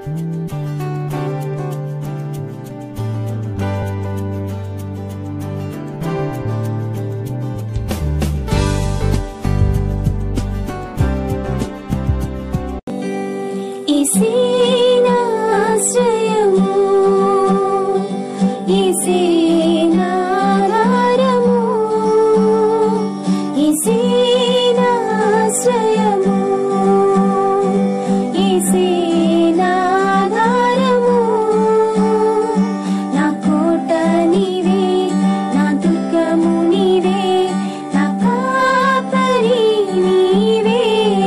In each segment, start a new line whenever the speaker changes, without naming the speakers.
ఇసేనాశ్రయము ఇసేనాధారము ఇసేనాశ్రయము ఇసేనాధారము నా కోట నీవే నా దుర్గము నీవే నా కాపరి నీవే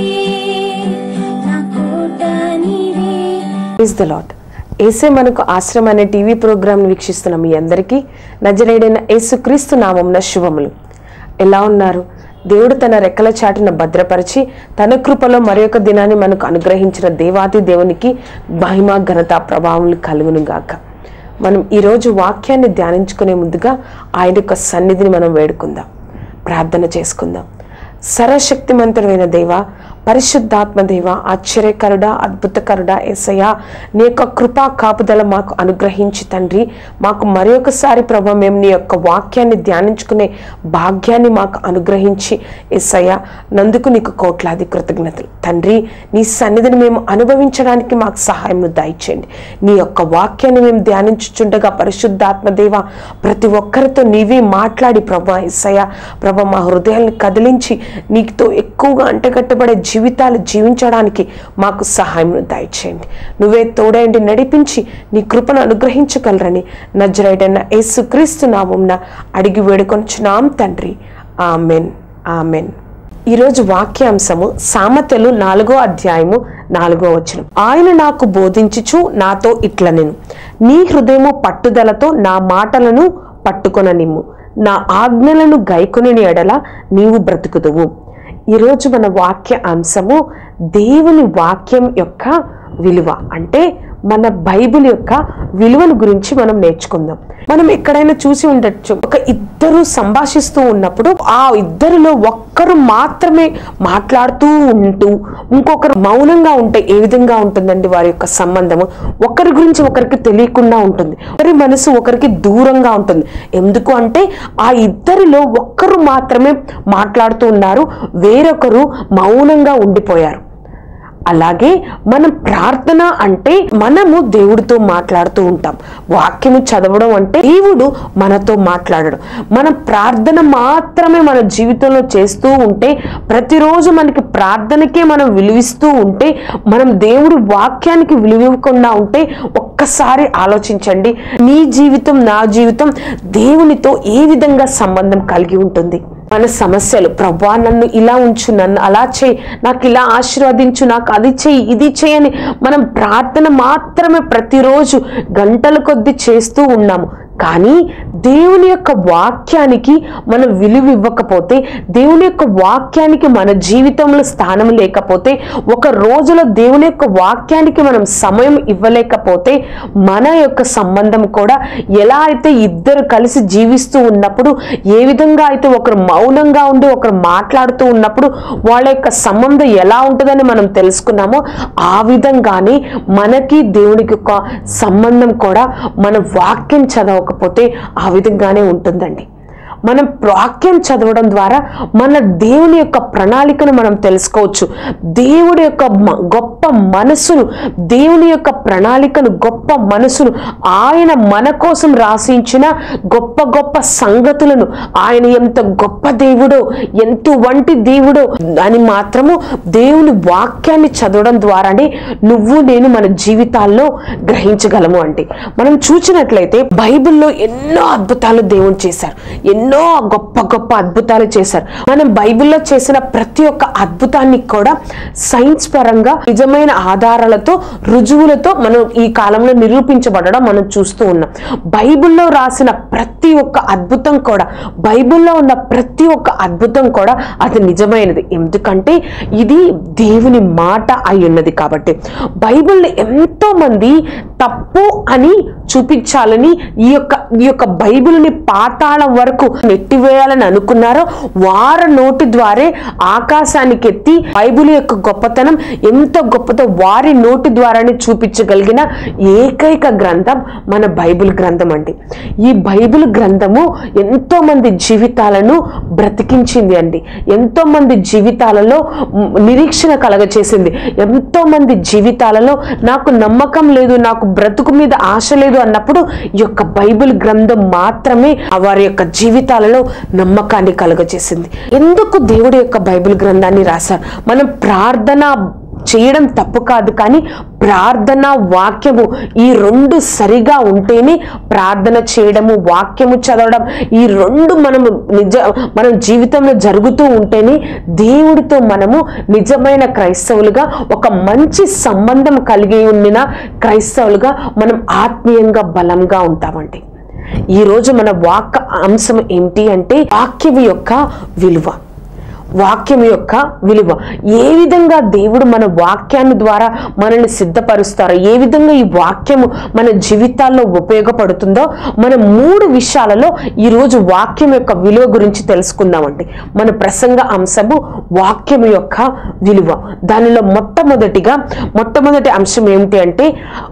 నా కోట నీవే
ప్రైజ్ ద లాట్ ఏసే మనకు ఆశ్రమం అనే టీవీ ప్రోగ్రామ్ని వీక్షిస్తున్న మీ అందరికీ నజరేడైన యేసుక్రీస్తు నామంన శుభములు ఎలా ఉన్నారు దేవుడు తన రెక్కల చాటున భద్రపరిచి తన కృపలో మరొక దినాన్ని మనకు అనుగ్రహించిన దేవాది దేవునికి మహిమ ఘనత ప్రభావములు కలుగును గాక మనం ఈరోజు వాక్యాన్ని ధ్యానించుకునే ముందుగా ఆయన యొక్క సన్నిధిని మనం వేడుకుందాం ప్రార్థన చేసుకుందాం సర్వశక్తిమంతుడైన దేవ పరిశుద్ధాత్మ దేవ ఆశ్చర్యకరుడా అద్భుతకరుడా ఏసయ్యా నీ యొక్క కృపా కాపుదల మాకు అనుగ్రహించి తండ్రి మాకు మరి ఒకసారి ప్రభు మేము నీ యొక్క వాక్యాన్ని ధ్యానించుకునే భాగ్యాన్ని మాకు అనుగ్రహించి ఏసయ్యా నందుకు నీకు కోట్లాది కృతజ్ఞతలు తండ్రి నీ సన్నిధిని మేము అనుభవించడానికి మాకు సహాయం దయచేయండి నీ యొక్క వాక్యాన్ని మేము ధ్యానించుచుండగా పరిశుద్ధాత్మ దేవ ప్రతి ఒక్కరితో నీవే మాట్లాడి ప్రభా ఎస్సయ్య ప్రభ మా హృదయాల్ని కదిలించి నీతో ఎక్కువగా అంటగట్టబడే జీవితాలు జీవించడానికి మాకు సహాయం దయచేయండి నువ్వే తోడైండి నడిపించి నీ కృపను అనుగ్రహించగలరని నజరైడన్న యేసుక్రీస్తు నామంన అడిగి వేడుకొంచున్నాం తండ్రి ఆమెన్ ఆమెన్ ఈరోజు వాక్యాంశము సామెతలు నాలుగో అధ్యాయము నాలుగో వచనం ఆయన నాకు బోధించుచు నాతో ఇట్ల నేను నీ హృదయము పట్టుదలతో నా మాటలను పట్టుకొననిమ్ము నా ఆజ్ఞలను గైకొని ఎడల నీవు బ్రతుకుదువు ఈరోజు మన వాక్య అంశము దేవుని వాక్యం యొక్క విలువ అంటే మన బైబిల్ యొక్క విలువల గురించి మనం నేర్చుకుందాం మనం ఎక్కడైనా చూసి ఉండొచ్చు ఒక ఇద్దరు సంభాషిస్తూ ఉన్నప్పుడు ఆ ఇద్దరిలో ఒక్కరు మాత్రమే మాట్లాడుతూ ఉంటూ ఇంకొకరు మౌనంగా ఉంటే ఏ విధంగా ఉంటుందండి వారి యొక్క సంబంధము ఒకరి గురించి ఒకరికి తెలియకుండా ఉంటుంది ఒకరి మనసు ఒకరికి దూరంగా ఉంటుంది ఎందుకు అంటే ఆ ఇద్దరిలో ఒక్కరు మాత్రమే మాట్లాడుతూ ఉన్నారు వేరొకరు మౌనంగా ఉండిపోయారు అలాగే మనం ప్రార్థన అంటే మనము దేవుడితో మాట్లాడుతూ ఉంటాం వాక్యము చదవడం అంటే దేవుడు మనతో మాట్లాడడం మన ప్రార్థన మాత్రమే మన జీవితంలో చేస్తూ ఉంటే ప్రతిరోజు మనకి ప్రార్థనకే మనం విలువిస్తూ ఉంటే మనం దేవుడి వాక్యానికి విలువివ్వకుండా ఉంటే ఒక్కసారి ఆలోచించండి నీ జీవితం నా జీవితం దేవునితో ఏ విధంగా సంబంధం కలిగి ఉంటుంది మన సమస్యలు ప్రభా నన్ను ఇలా ఉంచు నన్ను అలా చేయి నాకు ఇలా ఆశీర్వదించు నాకు అది చేయి ఇది చేయని మనం ప్రార్థన మాత్రమే ప్రతిరోజు గంటల కొద్ది చేస్తూ ఉన్నాము కానీ దేవుని యొక్క వాక్యానికి మనం విలువ ఇవ్వకపోతే దేవుని యొక్క వాక్యానికి మన జీవితంలో స్థానం లేకపోతే ఒక రోజులో దేవుని యొక్క వాక్యానికి మనం సమయం ఇవ్వలేకపోతే మన యొక్క సంబంధం కూడా ఎలా అయితే ఇద్దరు కలిసి జీవిస్తూ ఉన్నప్పుడు ఏ విధంగా అయితే ఒకరు మౌనంగా ఉండి ఒకరు మాట్లాడుతూ ఉన్నప్పుడు వాళ్ళ యొక్క సంబంధం ఎలా ఉంటుందని మనం తెలుసుకున్నామో ఆ విధంగానే మనకి దేవునికి ఒక సంబంధం కూడా మన వాక్యం చదవకపోతే ఆ విధంగానే ఉంటుందండి మనం వాక్యం చదవడం ద్వారా మన దేవుని యొక్క ప్రణాళికను మనం తెలుసుకోవచ్చు దేవుడి యొక్క మ- గొప్ప మనసును దేవుని యొక్క ప్రణాళికను గొప్ప మనసును ఆయన మన కోసం రాసించిన గొప్ప గొప్ప సంగతులను ఆయన ఎంత గొప్ప దేవుడో ఎంత వంటి దేవుడో అని మాత్రము దేవుని వాక్యాన్ని చదవడం ద్వారానే నువ్వు నేను మన జీవితాల్లో గ్రహించగలము అంటే మనం చూసినట్లయితే బైబిల్లో ఎన్నో అద్భుతాలు దేవుడు చేశారు ఎన్నో గొప్ప గొప్ప అద్భుతాలు చేశారు మనం బైబిల్లో చేసిన ప్రతి ఒక్క అద్భుతాన్ని కూడా సైన్స్ పరంగా నిజమైన ఆధారాలతో రుజువులతో మనం ఈ కాలంలో నిరూపించబడడం మనం చూస్తూ ఉన్నాం బైబిల్లో రాసిన ప్రతి ఒక్క అద్భుతం కూడా బైబిల్లో ఉన్న ప్రతి ఒక్క అద్భుతం కూడా అది నిజమైనది ఎందుకంటే ఇది దేవుని మాట అయి ఉన్నది కాబట్టి బైబిల్ని ఎంతో మంది తప్పు అని చూపించాలని ఈ యొక్క ఈ యొక్క బైబిల్ని పాతాళం వరకు నెట్టివేయాలని అనుకున్నారో వారి నోటి ద్వారే ఆకాశానికి ఎత్తి బైబిల్ యొక్క గొప్పతనం ఎంత గొప్పతో వారి నోటి ద్వారానే చూపించగలిగిన ఏకైక గ్రంథం మన బైబిల్ గ్రంథం అండి ఈ బైబిల్ గ్రంథము ఎంతో మంది జీవితాలను బ్రతికించింది అండి ఎంతో మంది జీవితాలలో మ్, నిరీక్షణ కలగచేసింది ఎంతో మంది జీవితాలలో నాకు నమ్మకం లేదు నాకు బ్రతుకు మీద ఆశ లేదు అన్నప్పుడు ఈ యొక్క బైబిల్ గ్రంథం మాత్రమే ఆ వారి యొక్క జీవితాలలో నమ్మకాన్ని కలుగజేసింది ఎందుకు దేవుడి యొక్క బైబిల్ గ్రంథాన్ని రాశారు మనం ప్రార్థన చేయడం తప్పు కాదు కానీ ప్రార్థన వాక్యము ఈ రెండు సరిగా ఉంటేనే ప్రార్థన చేయడము వాక్యము చదవడం ఈ రెండు మనము నిజ మన జీవితంలో జరుగుతూ ఉంటేనే దేవుడితో మనము నిజమైన క్రైస్తవులుగా ఒక మంచి సంబంధం కలిగి ఉన్న క్రైస్తవులుగా మనం ఆత్మీయంగా బలంగా ఉంటామండి ఈరోజు మన వాక్ అంశం ఏంటి అంటే వాక్యం యొక్క విలువ వాక్యం యొక్క విలువ ఏ విధంగా దేవుడు మన వాక్యాన్ని ద్వారా మనల్ని సిద్ధపరుస్తారో ఏ విధంగా ఈ వాక్యము మన జీవితాల్లో ఉపయోగపడుతుందో మన మూడు విషయాలలో ఈరోజు వాక్యం యొక్క విలువ గురించి తెలుసుకుందామండి మన ప్రసంగ అంశము వాక్యం యొక్క విలువ దానిలో మొట్టమొదటిగా మొట్టమొదటి అంశం ఏమిటి అంటే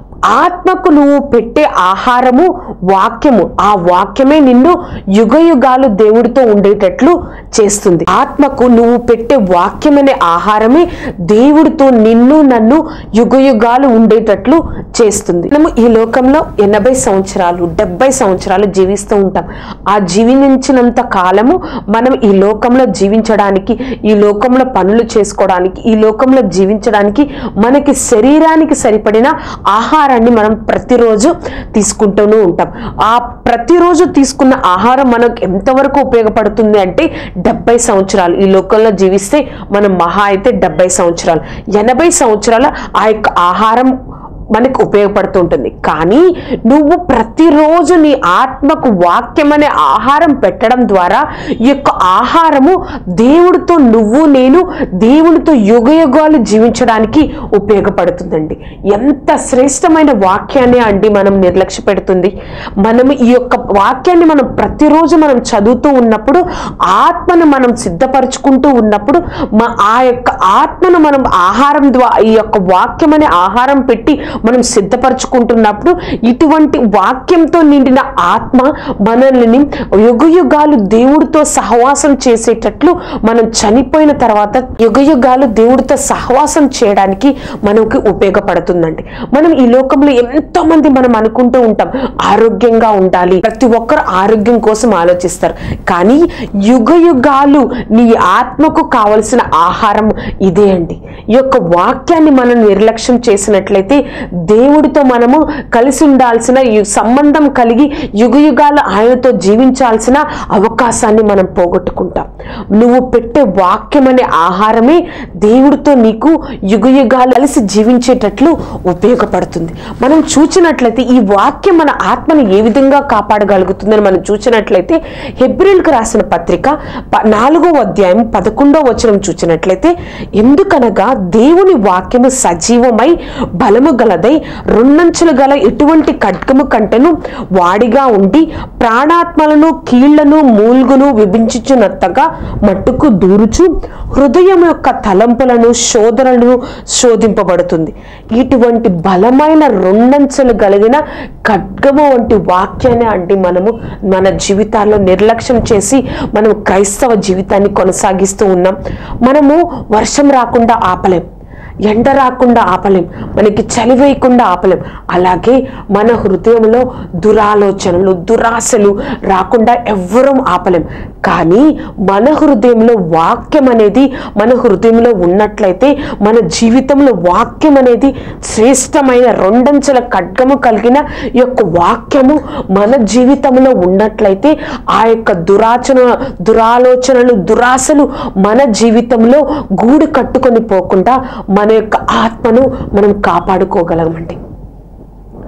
ఆత్మకు నువ్వు పెట్టే ఆహారము వాక్యము ఆ వాక్యమే నిన్ను యుగ యుగాలు దేవుడితో ఉండేటట్లు చేస్తుంది ఆత్మకు నువ్వు పెట్టే వాక్యమనే ఆహారమే దేవుడితో నిన్ను నన్ను యుగ యుగాలు ఉండేటట్లు చేస్తుంది మనము ఈ లోకంలో ఎనభై సంవత్సరాలు డెబ్బై సంవత్సరాలు జీవిస్తూ ఉంటాం ఆ జీవించినంత కాలము మనం ఈ లోకంలో జీవించడానికి ఈ లోకంలో పనులు చేసుకోవడానికి ఈ లోకంలో జీవించడానికి మనకి శరీరానికి సరిపడిన ఆహారాన్ని మనం ప్రతిరోజు తీసుకుంటూనే ఉంటాం ఆ ప్రతిరోజు తీసుకున్న ఆహారం మనకు ఎంతవరకు ఉపయోగపడుతుంది అంటే డెబ్బై సంవత్సరాలు ఈ లోకంలో జీవిస్తే మనం మహా అయితే డెబ్బై సంవత్సరాలు ఎనభై సంవత్సరాల ఆ యొక్క ఆహారం మనకు ఉపయోగపడుతుంటుంది కానీ నువ్వు ప్రతిరోజు నీ ఆత్మకు వాక్యం అనే ఆహారం పెట్టడం ద్వారా ఈ యొక్క ఆహారము దేవుడితో నువ్వు నేను దేవునితో యుగ యుగాలు జీవించడానికి ఉపయోగపడుతుందండి ఎంత శ్రేష్టమైన వాక్యాన్ని అండి మనం నిర్లక్ష్య పెడుతుంది మనం ఈ యొక్క వాక్యాన్ని మనం ప్రతిరోజు మనం చదువుతూ ఉన్నప్పుడు ఆత్మను మనం సిద్ధపరచుకుంటూ ఉన్నప్పుడు మా ఆ యొక్క ఆత్మను మనం ఆహారం ద్వారా ఈ యొక్క వాక్యం అనే ఆహారం పెట్టి మనం సిద్ధపరచుకుంటున్నప్పుడు ఇటువంటి వాక్యంతో నిండిన ఆత్మ మనల్ని యుగ యుగాలు దేవుడితో సహవాసం చేసేటట్లు మనం చనిపోయిన తర్వాత యుగ యుగాలు దేవుడితో సహవాసం చేయడానికి మనకి ఉపయోగపడుతుందండి మనం ఈ లోకంలో ఎంతో మంది మనం అనుకుంటూ ఉంటాం ఆరోగ్యంగా ఉండాలి ప్రతి ఒక్కరు ఆరోగ్యం కోసం ఆలోచిస్తారు కానీ యుగ యుగాలు నీ ఆత్మకు కావలసిన ఆహారం ఇదే అండి ఈ యొక్క వాక్యాన్ని మనం నిర్లక్ష్యం చేసినట్లయితే దేవుడితో మనము కలిసి ఉండాల్సిన ఈ సంబంధం కలిగి యుగ యుగాలు ఆయనతో జీవించాల్సిన అవకాశాన్ని మనం పోగొట్టుకుంటాం నువ్వు పెట్టే వాక్యం అనే ఆహారమే దేవుడితో నీకు యుగ యుగాలు కలిసి జీవించేటట్లు ఉపయోగపడుతుంది మనం చూచినట్లయితే ఈ వాక్యం మన ఆత్మను ఏ విధంగా కాపాడగలుగుతుందని మనం చూసినట్లయితే హెబ్రిల్కి రాసిన పత్రిక ప- నాలుగో అధ్యాయం పదకొండో వచనం చూసినట్లయితే ఎందుకనగా దేవుని వాక్యము సజీవమై బలము గలదై రెండంచులు గల ఎటువంటి ఖడ్గము కంటెను వాడిగా ఉండి ప్రాణాత్మలను కీళ్లను మూల్గును విభించుచున్నత్తగా మట్టుకు దూరుచు హృదయం యొక్క తలంపులను శోధనలను శోధింపబడుతుంది ఇటువంటి బలమైన రెండంచెలు కలిగిన ఖడ్గము వంటి వాక్యాన్ని అంటే మనము మన జీవితాల్లో నిర్లక్ష్యం చేసి మనం క్రైస్తవ జీవితాన్ని కొనసాగిస్తూ ఉన్నాం మనము వర్షం రాకుండా ఆపలేం ఎండ రాకుండా ఆపలేం మనకి చలి వేయకుండా ఆపలేం అలాగే మన హృదయంలో దురాలోచనలు దురాశలు రాకుండా ఎవ్వరం ఆపలేం కానీ మన హృదయంలో వాక్యం అనేది మన హృదయంలో ఉన్నట్లయితే మన జీవితంలో వాక్యం అనేది శ్రేష్టమైన రెండంచెల ఖడ్గము కలిగిన ఈ యొక్క వాక్యము మన జీవితంలో ఉన్నట్లయితే ఆ యొక్క దురాచన దురాలోచనలు దురాశలు మన జీవితంలో గూడు కట్టుకొని పోకుండా మన యొక్క ఆత్మను మనం కాపాడుకోగలమండి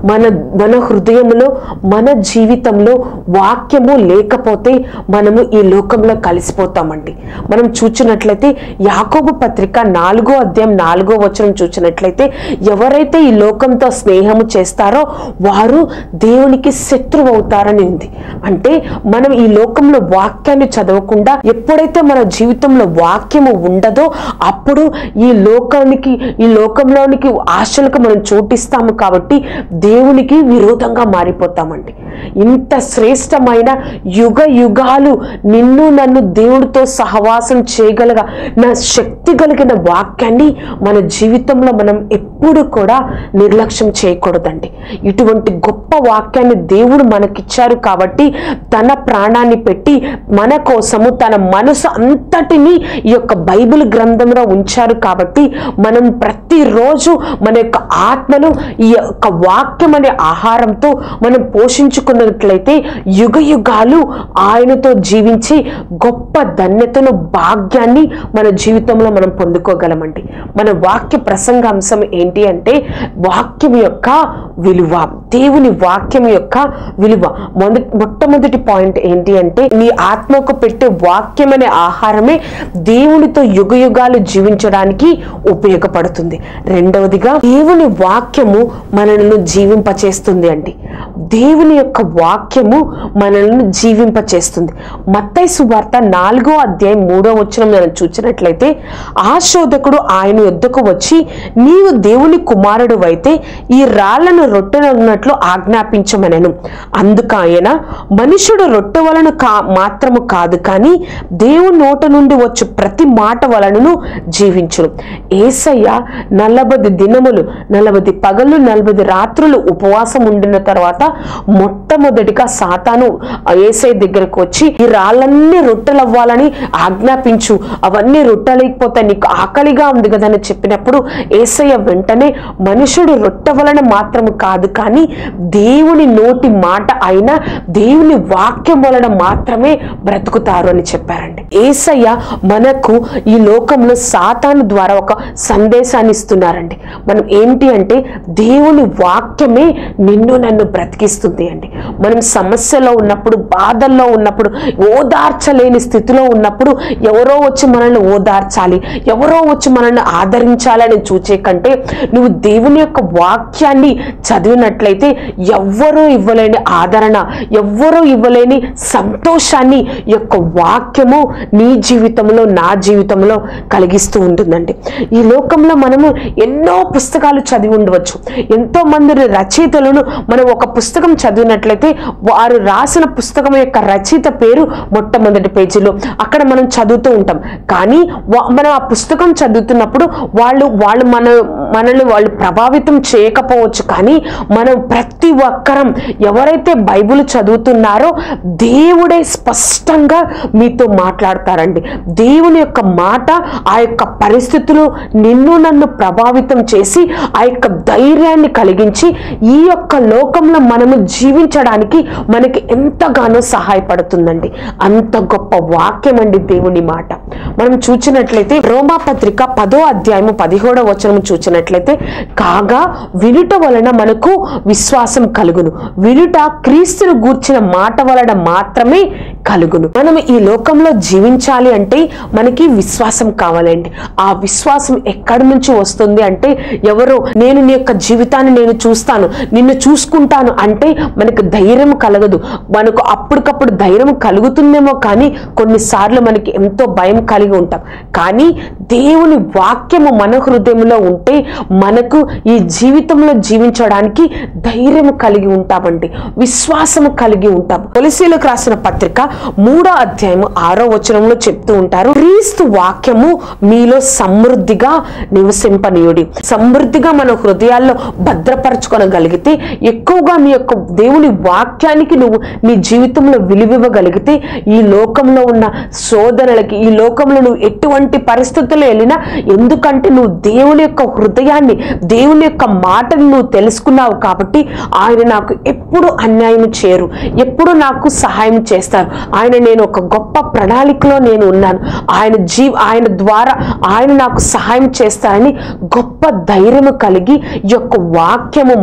మన మన హృదయంలో మన జీవితంలో వాక్యము లేకపోతే మనము ఈ లోకంలో కలిసిపోతామండి మనం చూచినట్లయితే యాకోబు పత్రిక నాలుగో అధ్యాయం నాలుగో వచనం చూచినట్లయితే ఎవరైతే ఈ లోకంతో స్నేహము చేస్తారో వారు దేవునికి శత్రువు అవుతారని ఉంది అంటే మనం ఈ లోకంలో వాక్యాన్ని చదవకుండా ఎప్పుడైతే మన జీవితంలో వాక్యము ఉండదో అప్పుడు ఈ లోకానికి ఈ లోకంలోనికి ఆశలకు మనం చోటిస్తాము కాబట్టి దేవునికి విరోధంగా మారిపోతామండి ఇంత శ్రేష్టమైన యుగ యుగాలు నిన్ను నన్ను దేవుడితో సహవాసం చేయగలగా నా శక్తి కలిగిన వాక్యాన్ని మన జీవితంలో మనం ఎప్పుడు కూడా నిర్లక్ష్యం చేయకూడదండి ఇటువంటి గొప్ప వాక్యాన్ని దేవుడు మనకిచ్చారు కాబట్టి తన ప్రాణాన్ని పెట్టి మన కోసము తన మనసు అంతటిని ఈ యొక్క బైబిల్ గ్రంథంలో ఉంచారు కాబట్టి మనం ప్రతిరోజు మన యొక్క ఆత్మను ఈ యొక్క వాక్యం అనే ఆహారంతో మనం పోషించుకున్నట్లయితే యుగ యుగాలు ఆయనతో జీవించి గొప్ప ధన్యతను భాగ్యాన్ని మన జీవితంలో మనం పొందుకోగలమండి మన వాక్య ప్రసంగాంశం ఏంటి అంటే వాక్యం యొక్క విలువ దేవుని వాక్యం యొక్క విలువ మొదటి మొట్టమొదటి పాయింట్ ఏంటి అంటే నీ ఆత్మకు పెట్టే వాక్యం అనే ఆహారమే దేవునితో యుగ యుగాలు జీవించడానికి ఉపయోగపడుతుంది రెండవదిగా దేవుని వాక్యము మనల్ని జీవింపచేస్తుంది అండి దేవుని యొక్క వాక్యము మనల్ని జీవింపచేస్తుంది మత్తయి సువార్త నాలుగో అధ్యాయం మూడో వచ్చిన మనం చూసినట్లయితే ఆ శోధకుడు ఆయన యుద్ధకు వచ్చి నీవు దేవుని కుమారుడు అయితే ఈ రాళ్లను రొట్టెనన్నట్లు ఆజ్ఞాపించమనను అందుకు ఆయన మనుషుడు రొట్టె వలన కా మాత్రము కాదు కానీ దేవుని నోట నుండి వచ్చు ప్రతి మాట వలనను జీవించును ఏసయ్య నలభై దినములు నలభై పగలు నలభై రాత్రులు ఉపవాసం ఉండిన తర్వాత మొట్టమొదటిగా సాతాను ఏసై దగ్గరకు వచ్చి ఈ రాళ్ళన్నీ రొట్టెలు అవ్వాలని ఆజ్ఞాపించు అవన్నీ రొట్టెలేకపోతే నీకు ఆకలిగా ఉంది కదా అని చెప్పినప్పుడు ఏసయ్య వెంటనే మనుషుడు రొట్టె వలన మాత్రము కాదు కానీ దేవుని నోటి మాట అయినా దేవుని వాక్యం వలన మాత్రమే బ్రతుకుతారు అని చెప్పారండి ఏసయ్య మనకు ఈ లోకంలో సాతాను ద్వారా ఒక సందేశాన్ని ఇస్తున్నారండి మనం ఏంటి అంటే దేవుని వాక్యమే నిన్ను నన్ను బ్రతికిస్తుంది అండి మనం సమస్యలో ఉన్నప్పుడు బాధల్లో ఉన్నప్పుడు ఓదార్చలేని స్థితిలో ఉన్నప్పుడు ఎవరో వచ్చి మనల్ని ఓదార్చాలి ఎవరో వచ్చి మనల్ని ఆదరించాలని చూచే కంటే నువ్వు దేవుని యొక్క వాక్యాన్ని చదివినట్లయితే ఎవ్వరూ ఇవ్వలేని ఆదరణ ఎవ్వరూ ఇవ్వలేని సంతోషాన్ని ఈ యొక్క వాక్యము నీ జీవితంలో నా జీవితంలో కలిగిస్తూ ఉంటుందండి ఈ లోకంలో మనము ఎన్నో పుస్తకాలు చదివి ఉండవచ్చు ఎంతో మంది రచయితలను మనం ఒక పుస్తకం చదివినట్లయితే వారు రాసిన పుస్తకం యొక్క రచయిత పేరు మొట్టమొదటి పేజీలో అక్కడ మనం చదువుతూ ఉంటాం కానీ వా- మనం ఆ పుస్తకం చదువుతున్నప్పుడు వాళ్ళు వాళ్ళు మన మనల్ని వాళ్ళు ప్రభావితం చేయకపోవచ్చు కానీ మనం ప్రతి ఒక్కరం ఎవరైతే బైబిల్ చదువుతున్నారో దేవుడే స్పష్టంగా మీతో మాట్లాడతారండి దేవుని యొక్క మాట ఆ యొక్క పరిస్థితులు నిన్ను నన్ను ప్రభావితం చేసి ఆ యొక్క ధైర్యాన్ని కలిగించి ఈ యొక్క లోకంలో మనము జీవించడానికి మనకి ఎంతగానో సహాయపడుతుందండి అంత గొప్ప వాక్యం అండి దేవుని మాట మనం చూచినట్లయితే రోమా పత్రిక పదో అధ్యాయము పదిహేడవ వచనం చూచినట్లయితే కాగా వినుట వలన మనకు విశ్వాసం కలుగును వినుట క్రీస్తును గూర్చిన మాట వలన మాత్రమే కలుగును మనం ఈ లోకంలో జీవించాలి అంటే మనకి విశ్వాసం కావాలండి ఆ విశ్వాసం ఎక్కడి నుంచి వస్తుంది అంటే ఎవరో నేను నీ యొక్క జీవితాన్ని నేను చూస్తాను నిన్ను చూసుకుంటాను అంటే మనకు ధైర్యం కలగదు మనకు అప్పటికప్పుడు ధైర్యం కలుగుతుందేమో కానీ కొన్నిసార్లు మనకి ఎంతో భయం కలిగి ఉంటాం కానీ దేవుని వాక్యము మన హృదయంలో ఉంటే మనకు ఈ జీవితంలో జీవించడానికి ధైర్యం కలిగి ఉంటామండి విశ్వాసము కలిగి ఉంటాం తులసీలకు రాసిన పత్రిక మూడో అధ్యాయము ఆరో వచనంలో చెప్తూ ఉంటారు క్రీస్తు వాక్యము మీలో సమృద్ధిగా నివసింపనీయుడి సమృద్ధిగా మన హృదయాల్లో భద్రపరచుకొనగలిగితే ఎక్కువగా నీ యొక్క దేవుని వాక్యానికి నువ్వు నీ జీవితంలో విలువివ్వగలిగితే ఈ లోకంలో ఉన్న శోధనలకి ఈ లోకంలో నువ్వు ఎటువంటి పరిస్థితుల్లో వెళ్ళినా ఎందుకంటే నువ్వు దేవుని యొక్క హృదయాన్ని దేవుని యొక్క మాటను నువ్వు తెలుసుకున్నావు కాబట్టి ఆయన నాకు ఎప్పుడు అన్యాయం చేయరు ఎప్పుడు నాకు సహాయం చేస్తారు ఆయన నేను ఒక గొప్ప ప్రణాళికలో నేను ఉన్నాను ఆయన జీ ఆయన ద్వారా ఆయన నాకు సహాయం చేస్తారని గొప్ప ధైర్యము కలిగి ఈ యొక్క వాక్యము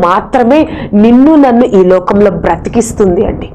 మాత్రమే నిన్ను నన్ను ఈ లోకంలో బ్రతికిస్తుంది అండి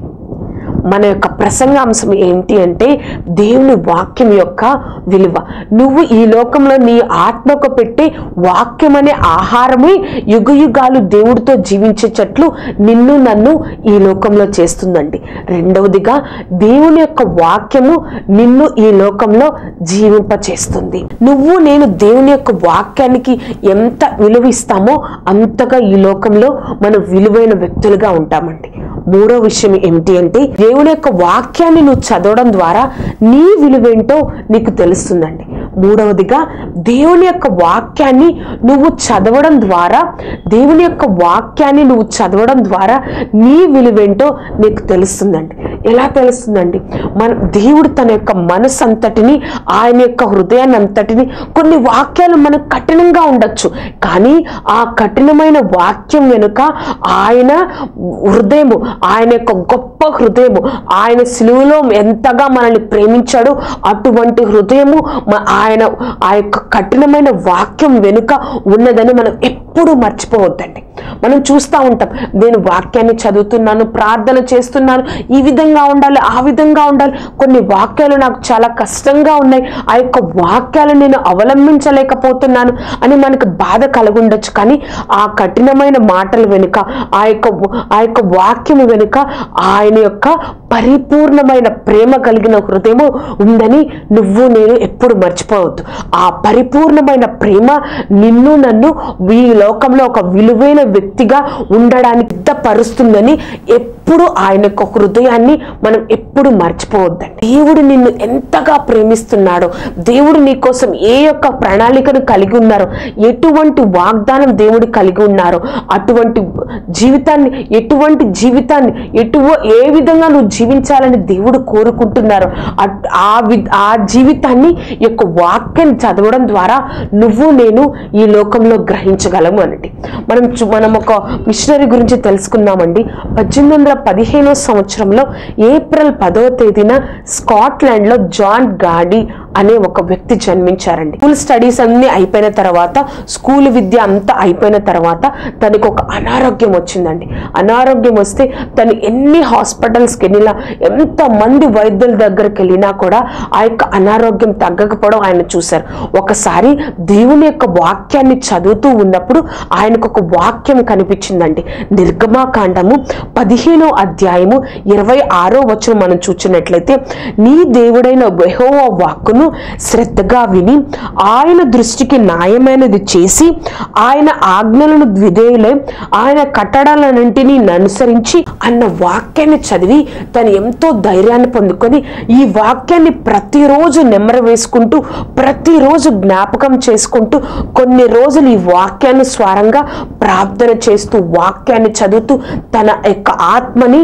మన యొక్క ప్రసంగాంశం ఏంటి అంటే దేవుని వాక్యం యొక్క విలువ నువ్వు ఈ లోకంలో నీ ఆత్మకు పెట్టే వాక్యం అనే ఆహారమే యుగ యుగాలు దేవుడితో జీవించేటట్లు నిన్ను నన్ను ఈ లోకంలో చేస్తుందండి రెండవదిగా దేవుని యొక్క వాక్యము నిన్ను ఈ లోకంలో జీవింపచేస్తుంది నువ్వు నేను దేవుని యొక్క వాక్యానికి ఎంత విలువ ఇస్తామో అంతగా ఈ లోకంలో మనం విలువైన వ్యక్తులుగా ఉంటామండి మూడో విషయం ఏమిటి అంటే దేవుని యొక్క వాక్యాన్ని నువ్వు చదవడం ద్వారా నీ విలువేంటో నీకు తెలుస్తుందండి మూడవదిగా దేవుని యొక్క వాక్యాన్ని నువ్వు చదవడం ద్వారా దేవుని యొక్క వాక్యాన్ని నువ్వు చదవడం ద్వారా నీ విలువేంటో నీకు తెలుస్తుందండి ఎలా తెలుస్తుందండి మన దేవుడు తన యొక్క మనసు అంతటిని ఆయన యొక్క హృదయాన్ని అంతటిని కొన్ని వాక్యాలు మనకు కఠినంగా ఉండొచ్చు కానీ ఆ కఠినమైన వాక్యం వెనుక ఆయన హృదయము ఆయన యొక్క గొప్ప హృదయము ఆయన సిలువలో ఎంతగా మనల్ని ప్రేమించాడో అటువంటి హృదయము మ- ఆయన ఆ యొక్క కఠినమైన వాక్యం వెనుక ఉన్నదని మనం ఎప్పుడూ మర్చిపోవద్దండి మనం చూస్తూ ఉంటాం నేను వాక్యాన్ని చదువుతున్నాను ప్రార్థన చేస్తున్నాను ఈ విధంగా ఉండాలి ఆ విధంగా ఉండాలి కొన్ని వాక్యాలు నాకు చాలా కష్టంగా ఉన్నాయి ఆ యొక్క వాక్యాలు నేను అవలంబించలేకపోతున్నాను అని మనకు బాధ కలుగుండొచ్చు కానీ ఆ కఠినమైన మాటల వెనుక ఆ యొక్క ఆ యొక్క వాక్యము వెనుక ఆయన యొక్క పరిపూర్ణమైన ప్రేమ కలిగిన హృదయము ఉందని నువ్వు నేను ఎప్పుడు మర్చిపోవద్దు ఆ పరిపూర్ణమైన ప్రేమ నిన్ను నన్ను ఈ లోకంలో ఒక విలువైన వ్యక్తిగా ఉండడానికి సిద్ధపరుస్తుందని ఎప్పుడు ఆయన యొక్క హృదయాన్ని మనం ఎప్పుడు మర్చిపోవద్దండి దేవుడు నిన్ను ఎంతగా ప్రేమిస్తున్నాడో దేవుడు నీ కోసం ఏ యొక్క ప్రణాళికను కలిగి ఉన్నారో ఎటువంటి వాగ్దానం దేవుడు కలిగి ఉన్నారో అటువంటి జీవితాన్ని ఎటువంటి జీవితాన్ని ఎటువ ఏ విధంగా నువ్వు జీవించాలని దేవుడు కోరుకుంటున్నారో అట్- ఆ వి ఆ జీవితాన్ని ఈ యొక్క వాక్యాన్ని చదవడం ద్వారా నువ్వు నేను ఈ లోకంలో గ్రహించగలము అనండి మనం చు- మనం ఒక మిషనరీ గురించి తెలుసుకుందామండి పద్దెనిమిది వందల పదిహేనో సంవత్సరంలో ఏప్రిల్ పదవ తేదీన స్కాట్లాండ్లో జాన్ గాడి అనే ఒక వ్యక్తి జన్మించారండి స్కూల్ స్టడీస్ అన్ని అయిపోయిన తర్వాత స్కూల్ విద్య అంతా అయిపోయిన తర్వాత తనకు ఒక అనారోగ్యం వచ్చిందండి అనారోగ్యం వస్తే తను ఎన్ని హాస్పిటల్స్కి వెళ్ళినా ఎంత మంది వైద్యుల దగ్గరికి వెళ్ళినా కూడా ఆ యొక్క అనారోగ్యం తగ్గకపోవడం ఆయన చూశారు ఒకసారి దేవుని యొక్క వాక్యాన్ని చదువుతూ ఉన్నప్పుడు ఆయనకు ఒక వాక్యం కనిపించిందండి నిర్గమాకాండము పదిహేనో అధ్యాయము ఇరవై ఆరో వచనం మనం చూచినట్లయితే నీ దేవుడైన యెహోవా వాక్కును శ్రద్ధగా విని ఆయన దృష్టికి న్యాయమైనది చేసి ఆయన ఆజ్ఞలను విధేయులై ఆయన కట్టడాలన్నింటినీ అనుసరించి అన్న వాక్యాన్ని చదివి తను ఎంతో ధైర్యాన్ని పొందుకొని ఈ వాక్యాన్ని ప్రతిరోజు నెమ్మర వేసుకుంటూ ప్రతిరోజు జ్ఞాపకం చేసుకుంటూ కొన్ని రోజులు ఈ వాక్యాన్ని స్వరంగా ప్రార్థన చేస్తూ వాక్యాన్ని చదువుతూ తన యొక్క ఆత్మని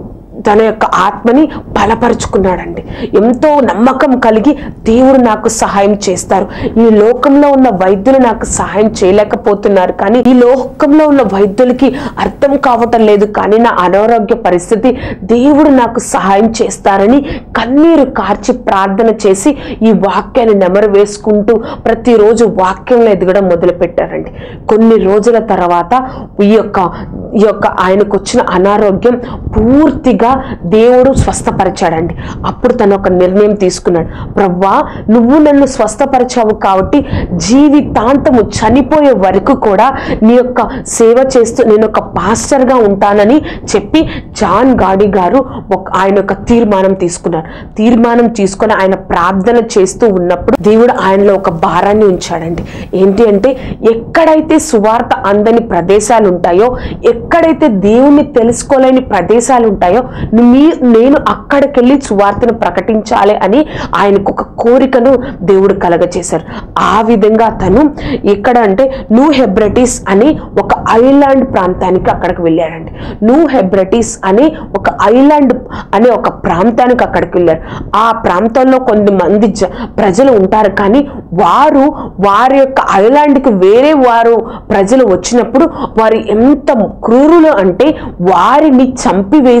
తన యొక్క ఆత్మని బలపరుచుకున్నాడండి ఎంతో నమ్మకం కలిగి దేవుడు నాకు సహాయం చేస్తారు ఈ లోకంలో ఉన్న వైద్యులు నాకు సహాయం చేయలేకపోతున్నారు కానీ ఈ లోకంలో ఉన్న వైద్యులకి అర్థం కావటం లేదు కానీ నా అనారోగ్య పరిస్థితి దేవుడు నాకు సహాయం చేస్తారని కన్నీరు కార్చి ప్రార్థన చేసి ఈ వాక్యాన్ని నెమరు వేసుకుంటూ ప్రతిరోజు వాక్యంలో ఎదగడం మొదలు పెట్టారండి కొన్ని రోజుల తర్వాత ఈ యొక్క ఈ యొక్క ఆయనకు వచ్చిన అనారోగ్యం పూర్తిగా దేవుడు స్వస్థపరిచాడండి అప్పుడు తను ఒక నిర్ణయం తీసుకున్నాడు ప్రవ్వా నువ్వు నన్ను స్వస్థపరిచావు కాబట్టి జీవితాంతము చనిపోయే వరకు కూడా నీ యొక్క సేవ చేస్తూ నేను ఒక పాస్టర్గా ఉంటానని చెప్పి జాన్ గాడి గారు ఒక ఆయన యొక్క తీర్మానం తీసుకున్నారు తీర్మానం తీసుకొని ఆయన ప్రార్థన చేస్తూ ఉన్నప్పుడు దేవుడు ఆయనలో ఒక భారాన్ని ఉంచాడండి ఏంటి అంటే ఎక్కడైతే సువార్త అందని ప్రదేశాలు ఉంటాయో ఎక్కడైతే దేవుణ్ణి తెలుసుకోలేని ప్రదేశాలు ఉంటాయో మీ నేను అక్కడికెళ్ళి సువార్తను ప్రకటించాలి అని ఆయనకు ఒక కోరికను దేవుడు కలగచేశారు ఆ విధంగా తను ఎక్కడ అంటే న్యూ హెబ్రటిస్ అని ఒక ఐలాండ్ ప్రాంతానికి అక్కడికి వెళ్ళాడండి న్యూ హెబ్రటిస్ అనే ఒక ఐలాండ్ అనే ఒక ప్రాంతానికి అక్కడికి వెళ్ళారు ఆ ప్రాంతంలో కొంతమంది జ ప్రజలు ఉంటారు కానీ వారు వారి యొక్క ఐలాండ్కి వేరే వారు ప్రజలు వచ్చినప్పుడు వారు ఎంత క్రూరులు అంటే వారిని చంపివేసి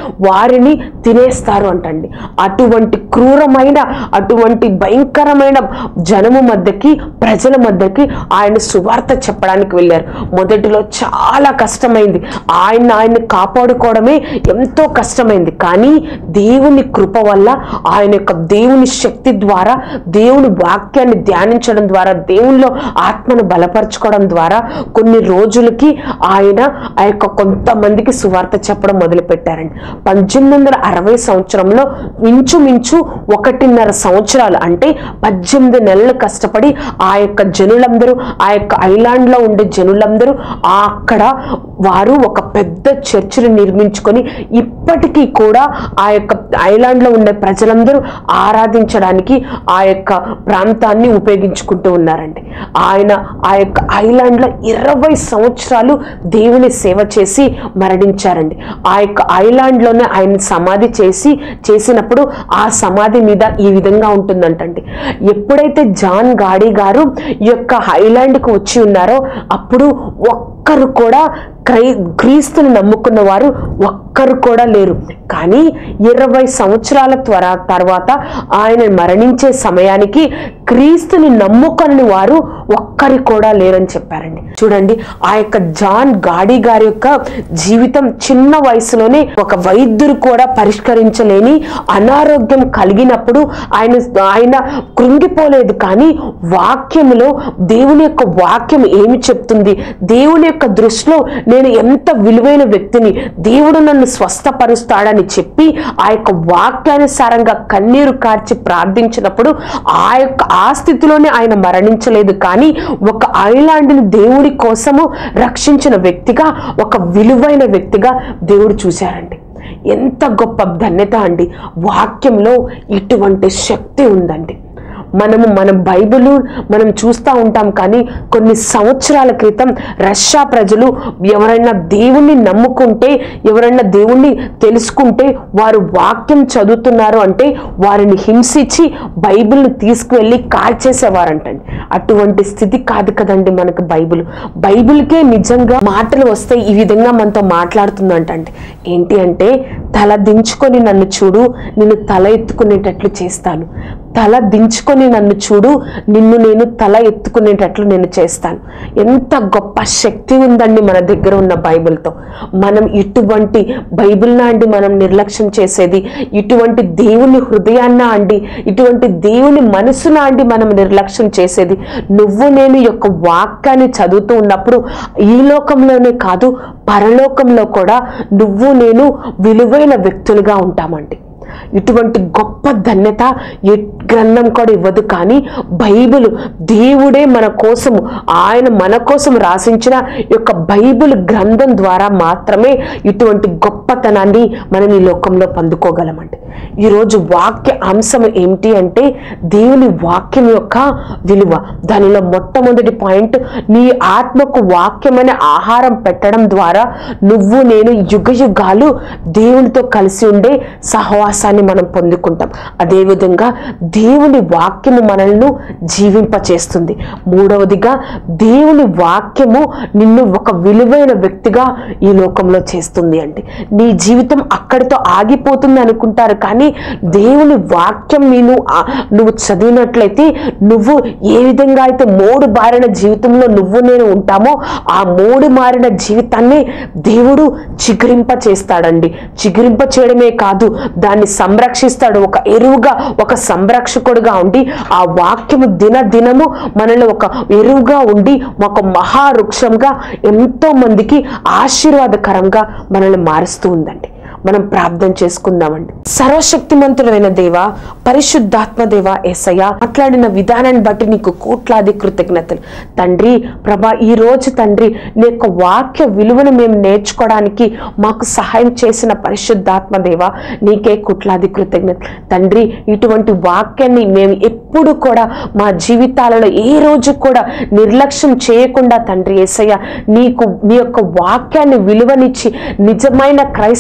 వారిని తినేస్తారు అంటండి అటువంటి క్రూరమైన అటువంటి భయంకరమైన జనము మధ్యకి ప్రజల మధ్యకి ఆయన సువార్త చెప్పడానికి వెళ్ళారు మొదటిలో చాలా కష్టమైంది ఆయన ఆయన్ని కాపాడుకోవడమే ఎంతో కష్టమైంది కానీ దేవుని కృప వల్ల ఆయన యొక్క దేవుని శక్తి ద్వారా దేవుని వాక్యాన్ని ధ్యానించడం ద్వారా దేవునిలో ఆత్మను బలపరచుకోవడం ద్వారా కొన్ని రోజులకి ఆయన ఆ యొక్క కొంతమందికి సువార్త చెప్పడం మొదలు పెట్టారండి పద్దెనిమిది వందల అరవై సంవత్సరంలో ఇంచుమించు ఒకటిన్నర సంవత్సరాలు అంటే పద్దెనిమిది నెలలు కష్టపడి ఆ యొక్క జనులందరూ ఆ యొక్క ఐలాండ్లో ఉండే జనులందరూ ఆ అక్కడ వారు ఒక పెద్ద చర్చిని నిర్మించుకొని ఇప్పటికీ కూడా ఆ యొక్క ఐలాండ్లో ఉండే ప్రజలందరూ ఆరాధించడానికి ఆ యొక్క ప్రాంతాన్ని ఉపయోగించుకుంటూ ఉన్నారండి ఆయన ఆ యొక్క ఐలాండ్లో ఇరవై సంవత్సరాలు దేవుని సేవ చేసి మరణించారండి ఆ యొక్క ఐలాండ్లోనే ఆయన సమాధి చేసి చేసినప్పుడు ఆ సమాధి మీద ఈ విధంగా ఉంటుందంటండి ఎప్పుడైతే జాన్ గాడి గారు ఈ యొక్క ఐలాండ్కి వచ్చి ఉన్నారో అప్పుడు ఒక్కరు కూడా క్రై క్రీస్తుని నమ్ముకున్న వారు ఒక్కరు కూడా లేరు కానీ ఇరవై సంవత్సరాల త్వర తర్వాత ఆయన మరణించే సమయానికి క్రీస్తుని నమ్ముకొని వారు ఒక్కరి కూడా లేరని చెప్పారండి చూడండి ఆ యొక్క జాన్ గాడి గారి యొక్క జీవితం చిన్న వయసులోనే ఒక వైద్యుడు కూడా పరిష్కరించలేని అనారోగ్యం కలిగినప్పుడు ఆయన ఆయన కృంగిపోలేదు కానీ వాక్యములో దేవుని యొక్క వాక్యం ఏమి చెప్తుంది దేవుని యొక్క దృష్టిలో నేను ఎంత విలువైన వ్యక్తిని దేవుడు నన్ను స్వస్థపరుస్తాడని చెప్పి ఆ యొక్క వాక్యానుసారంగా కన్నీరు కార్చి ప్రార్థించినప్పుడు ఆ యొక్క ఆ స్థితిలోనే ఆయన మరణించలేదు కానీ ఒక ఐలాండ్ని దేవుడి కోసము రక్షించిన వ్యక్తిగా ఒక విలువైన వ్యక్తిగా దేవుడు చూశారండి ఎంత గొప్ప ధన్యత అండి వాక్యంలో ఇటువంటి శక్తి ఉందండి మనము మన బైబిల్ మనం చూస్తూ ఉంటాం కానీ కొన్ని సంవత్సరాల క్రితం రష్యా ప్రజలు ఎవరైనా దేవుణ్ణి నమ్ముకుంటే ఎవరైనా దేవుణ్ణి తెలుసుకుంటే వారు వాక్యం చదువుతున్నారు అంటే వారిని హింసించి బైబిల్ని తీసుకువెళ్ళి కాల్చేసేవారంటండి అటువంటి స్థితి కాదు కదండి మనకు బైబిల్ బైబిల్కే నిజంగా మాటలు వస్తే ఈ విధంగా మనతో మాట్లాడుతుందంటండి ఏంటి అంటే తల దించుకొని నన్ను చూడు నిన్ను తల ఎత్తుకునేటట్లు చేస్తాను తల దించుకొని నన్ను చూడు నిన్ను నేను తల ఎత్తుకునేటట్లు నేను చేస్తాను ఎంత గొప్ప శక్తి ఉందండి మన దగ్గర ఉన్న బైబిల్తో మనం ఇటువంటి బైబిల్నా అండి మనం నిర్లక్ష్యం చేసేది ఇటువంటి దేవుని హృదయాన్న అండి ఇటువంటి దేవుని మనసున అండి మనం నిర్లక్ష్యం చేసేది నువ్వు నేను ఈ యొక్క వాక్యాన్ని చదువుతూ ఉన్నప్పుడు ఈ లోకంలోనే కాదు పరలోకంలో కూడా నువ్వు నేను విలువైన వ్యక్తులుగా ఉంటామండి ఇటువంటి గొప్ప ధన్యత ఏ గ్రంథం కూడా ఇవ్వదు కానీ బైబిల్ దేవుడే మన కోసము ఆయన మన కోసం రాసించిన ఈ యొక్క బైబిల్ గ్రంథం ద్వారా మాత్రమే ఇటువంటి గొప్పతనాన్ని మనం ఈ లోకంలో పొందుకోగలమండి ఈరోజు వాక్య అంశం ఏమిటి అంటే దేవుని వాక్యం యొక్క విలువ దానిలో మొట్టమొదటి పాయింట్ నీ ఆత్మకు వాక్యమైన ఆహారం పెట్టడం ద్వారా నువ్వు నేను యుగ యుగాలు దేవునితో కలిసి ఉండే సహవాసాన్ని మనం పొందుకుంటాం అదేవిధంగా దేవుని వాక్యము మనల్ని జీవింపచేస్తుంది మూడవదిగా దేవుని వాక్యము నిన్ను ఒక విలువైన వ్యక్తిగా ఈ లోకంలో చేస్తుంది అంటే నీ జీవితం అక్కడితో ఆగిపోతుంది అనుకుంటారు కానీ దేవుని వాక్యం నేను ఆ- నువ్వు చదివినట్లయితే నువ్వు ఏ విధంగా అయితే మూడు బారిన జీవితంలో నువ్వు నేను ఉంటామో ఆ మూడు మారిన జీవితాన్ని దేవుడు చిగురింప చేస్తాడండి చిగురింప చేయడమే కాదు దాన్ని సంరక్షిస్తాడు ఒక ఎరువుగా ఒక సంరక్షకుడుగా ఉండి ఆ వాక్యము దిన దినము మనల్ని ఒక ఎరువుగా ఉండి ఒక మహావృక్షంగా ఎంతో మందికి ఆశీర్వాదకరంగా మనల్ని మారుస్తూ ఉందండి మనం ప్రార్థన చేసుకుందామండి సర్వశక్తిమంతుడైన దేవ పరిశుద్ధాత్మ దేవ ఏసయ్య మాట్లాడిన విధానాన్ని బట్టి నీకు కోట్లాది కృతజ్ఞతలు తండ్రి ప్రభా ఈ రోజు తండ్రి నీ యొక్క వాక్య విలువను మేము నేర్చుకోవడానికి మాకు సహాయం చేసిన పరిశుద్ధాత్మ దేవ నీకే కోట్లాది కృతజ్ఞతలు తండ్రి ఇటువంటి వాక్యాన్ని మేము ఎప్పుడు కూడా మా జీవితాలలో ఏ రోజు కూడా నిర్లక్ష్యం చేయకుండా తండ్రి ఏసయ్య నీకు నీ యొక్క వాక్యాన్ని విలువనిచ్చి నిజమైన క్రైస్తవులుగా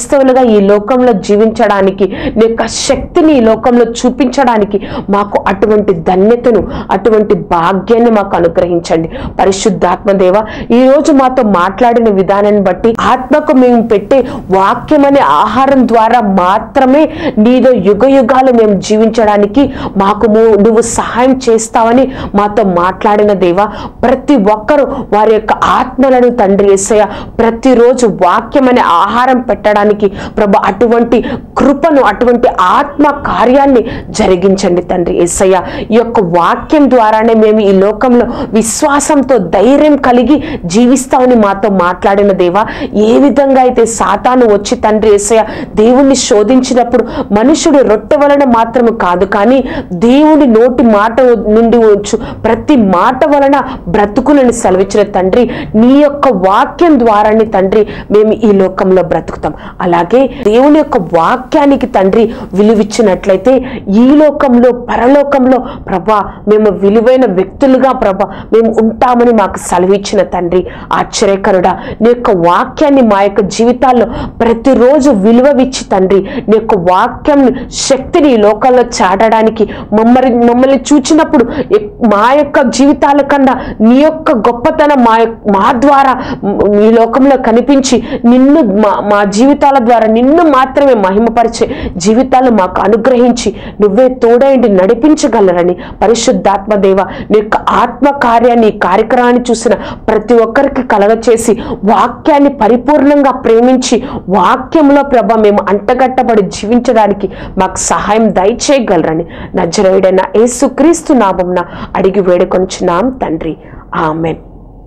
ఈ లోకంలో జీవించడానికి నీ యొక్క శక్తిని ఈ లోకంలో చూపించడానికి మాకు అటువంటి ధన్యతను అటువంటి భాగ్యాన్ని మాకు అనుగ్రహించండి పరిశుద్ధాత్మ దేవ ఈ రోజు మాతో మాట్లాడిన విధానాన్ని బట్టి ఆత్మకు మేము పెట్టే వాక్యం అనే ఆహారం ద్వారా మాత్రమే నీదో యుగ యుగాలు మేము జీవించడానికి మాకు ము- నువ్వు సహాయం చేస్తావని మాతో మాట్లాడిన దేవా ప్రతి ఒక్కరూ వారి యొక్క ఆత్మలను తండ్రి ఎస్సయ్య ప్రతిరోజు వాక్యం అనే ఆహారం పెట్టడానికి ప్రభు అటువంటి కృపను అటువంటి ఆత్మ కార్యాన్ని జరిగించండి తండ్రి ఎస్సయ్య ఈ యొక్క వాక్యం ద్వారానే మేము ఈ లోకంలో విశ్వాసంతో ధైర్యం కలిగి జీవిస్తామని మాతో మాట్లాడిన దేవా ఏ విధంగా అయితే సాతాను వచ్చి తండ్రి ఎస్సయ్య దేవుణ్ణి శోధించినప్పుడు మనుషుడు రొట్టె వలన మాత్రమే కాదు కానీ దేవుని నోటి మాట నుండి వచ్చు ప్రతి మాట వలన బ్రతుకునని సెలవిచ్చిన తండ్రి నీ యొక్క వాక్యం ద్వారానే తండ్రి మేము ఈ లోకంలో బ్రతుకుతాం అలాగే దేవుని యొక్క వాక్యానికి తండ్రి విలువిచ్చినట్లయితే ఈ లోకంలో పరలోకంలో ప్రభా మేము విలువైన వ్యక్తులుగా ప్రభా మేము ఉంటామని మాకు సెలవిచ్చిన తండ్రి ఆశ్చర్యకరుడా నీ యొక్క వాక్యాన్ని మా యొక్క జీవితాల్లో ప్రతిరోజు విలువవిచ్చి తండ్రి నీ యొక్క వాక్యం శక్తిని ఈ లోకంలో చాటడానికి మమ్మల్ని మమ్మల్ని చూచినప్పుడు ఎక్- మా యొక్క జీవితాల కన్నా నీ యొక్క గొప్పతనం మా యొక్క- మా ద్వారా మ్, ఈ లోకంలో కనిపించి నిన్ను మా మా జీవితాల ద్వారా నిన్ను మాత్రమే మహిమపరిచే జీవితాలు మాకు అనుగ్రహించి నువ్వే తోడైండి నడిపించగలరని పరిశుద్ధాత్మ దేవ నీ యొక్క ఆత్మ కార్యాన్ని ఈ కార్యక్రమాన్ని చూసిన ప్రతి ఒక్కరికి కలగచేసి వాక్యాన్ని పరిపూర్ణంగా ప్రేమించి వాక్యంలో ప్రభ మేము అంటగట్టబడి జీవించడానికి మాకు సహాయం దయచేయగలరని నజరేయుడైన యేసుక్రీస్తు నామంన అడిగి వేడుకొంచున్నాం తండ్రి ఆమెన్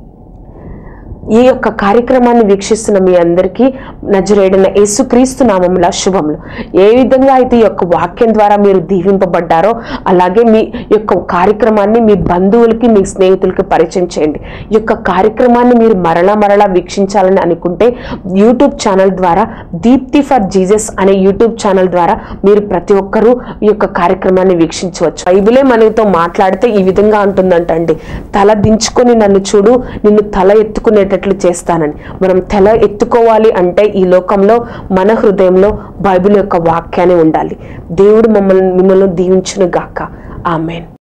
ఈ యొక్క కార్యక్రమాన్ని వీక్షిస్తున్న మీ అందరికీ నజరేడిన యేసుక్రీస్తు నామముల శుభములు ఏ విధంగా అయితే ఈ యొక్క వాక్యం ద్వారా మీరు దీవింపబడ్డారో అలాగే మీ యొక్క కార్యక్రమాన్ని మీ బంధువులకి మీ స్నేహితులకి పరిచయం చేయండి ఈ యొక్క కార్యక్రమాన్ని మీరు మరలా మరలా వీక్షించాలని అనుకుంటే యూట్యూబ్ ఛానల్ ద్వారా దీప్తి ఫర్ జీసస్ అనే యూట్యూబ్ ఛానల్ ద్వారా మీరు ప్రతి ఒక్కరూ ఈ యొక్క కార్యక్రమాన్ని వీక్షించవచ్చు బైబిలే మనతో మాట్లాడితే ఈ విధంగా ఉంటుందంటండి తల దించుకొని నన్ను చూడు నిన్ను తల ఎత్తుకునేటట్లు చేస్తానని మనం తల ఎత్తుకోవాలి అంటే ఈ లోకంలో మన హృదయంలో బైబిల్ యొక్క వాక్యాన్ని ఉండాలి దేవుడు మమ్మల్ని మిమ్మల్ని దీవించును గాక ఆమెన్